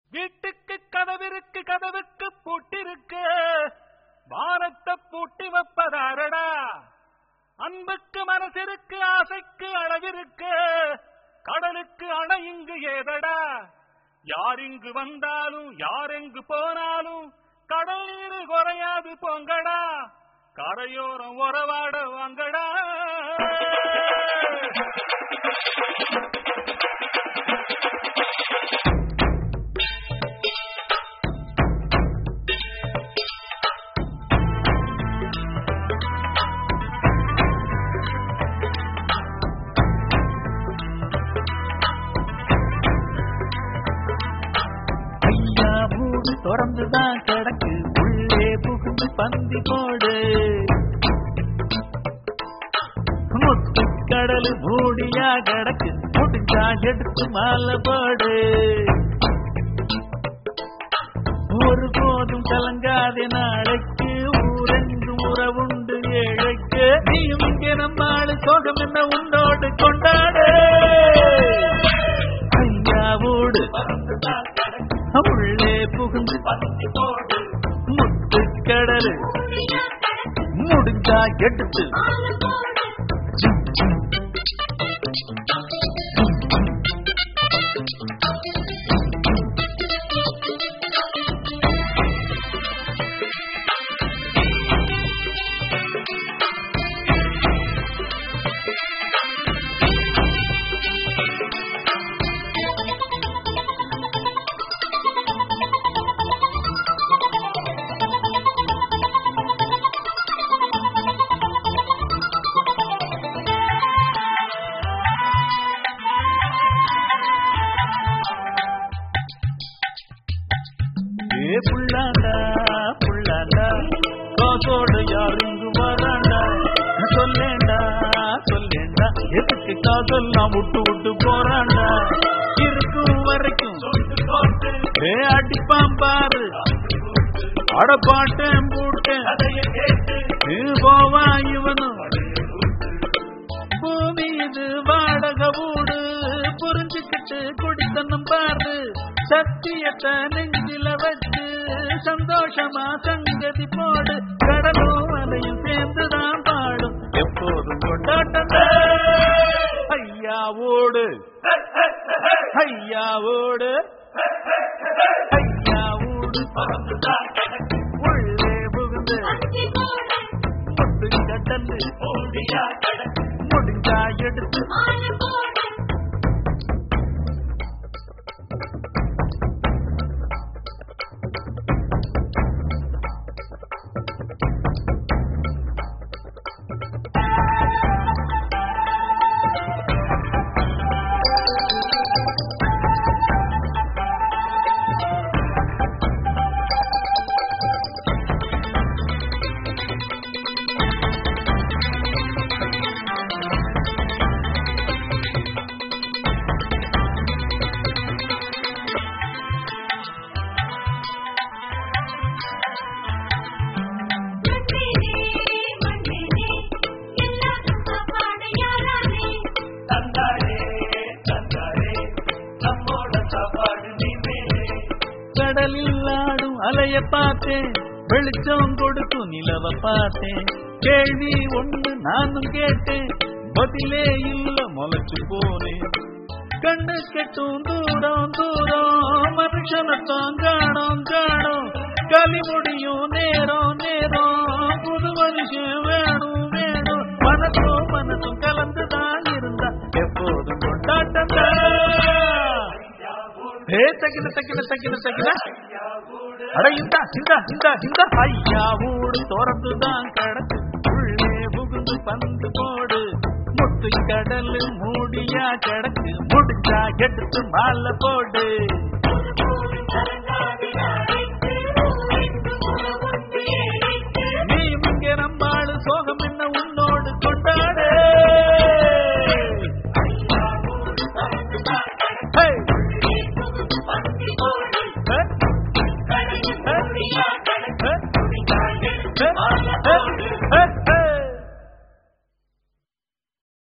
வீட்டுக்கு கதவிருக்கு கதவுக்கு பூட்டிருக்கு வானத்தை பூட்டி வைப்பதாரடா அன்புக்கு மனசிற்கு ஆசைக்கு அளவிருக்கு கடலுக்கு அணை இங்கு ஏதடா யார் இங்கு வந்தாலும் யார் எங்கு போனாலும் கடல் நீர் குறையாது போங்கடா கரையோரம் உறவாட வாங்கடா ஐயா மூடு திறந்துதான் கிடக்கு உள்ளே புகுந்து பந்தி போடு முத்து கடல் மூடியா கிடக்கு முடிஞ்சா எடுத்து மாலை போடு ஒரு போதும் கலங்காத நாளைக்கு ஊரெங்கு உறவுண்டு ஏழைக்கு நீயும் இங்கே நம்மாளு சோகம் என்ன உண்டோடு கொண்டாடு ஐயாவோடு உள்ளே புகுந்து முத்து கடல் முடிஞ்சா எடுத்து ஏ புள்ளாண்டா புள்ளாண்டா காசோடு யார் இங்கு வராண்டா சொல்லேண்டா சொல்லேண்டா எதுக்கு காசெல்லாம் விட்டு விட்டு போறாண்டா இருக்கும் வரைக்கும் ஏ அடிப்பான் பாரு அட பாட்டேன் போட்டேன் போவா இவனும் பூமி இது வாடக வீடு புரிஞ்சுக்கிட்டு குடித்தனம் பாரு சத்தியத்தை நெஞ்சில வச்சு சந்தோஷமா சங்கதி போடு கடலும் அலையும் சேர்ந்துதான் பாடும் எப்போதும் கொண்டாட்டம் ஐயா ஓடு ஐயா ஓடு ஐயா ஓடு உள்ளே புகுந்து முட்டு கடந்து முடிஞ்சா எடுத்து கடலில் ஆடும் அலைய பார்த்தேன் வெளிச்சம் கொடுக்கும் நிலவ பார்த்தேன் கேள்வி ஒண்ணு நானும் கேட்டேன் பதிலே இல்ல முளைச்சு போனேன் கண்ணு கெட்டும் தூரம் தூரம் மனுஷனத்தான் காணோம் காணோம் களி முடியும் நேரம் நேரம் புது மனுஷன் வேணும் வேணும் மனசும் மனசும் கலந்துதான் இருந்தா எப்போதும் கொண்டாட்டம் ஏ தக்கின தக்கின தக்கின தக்கின அட இந்த இந்த இந்த இந்த ஐயா ஊடு திறந்துதான் கிடக்கு உள்ளே புகுந்து பந்து போடு முத்து கடல் மூடியா கிடக்கு முடிஞ்சா எடுத்து மாலை போடு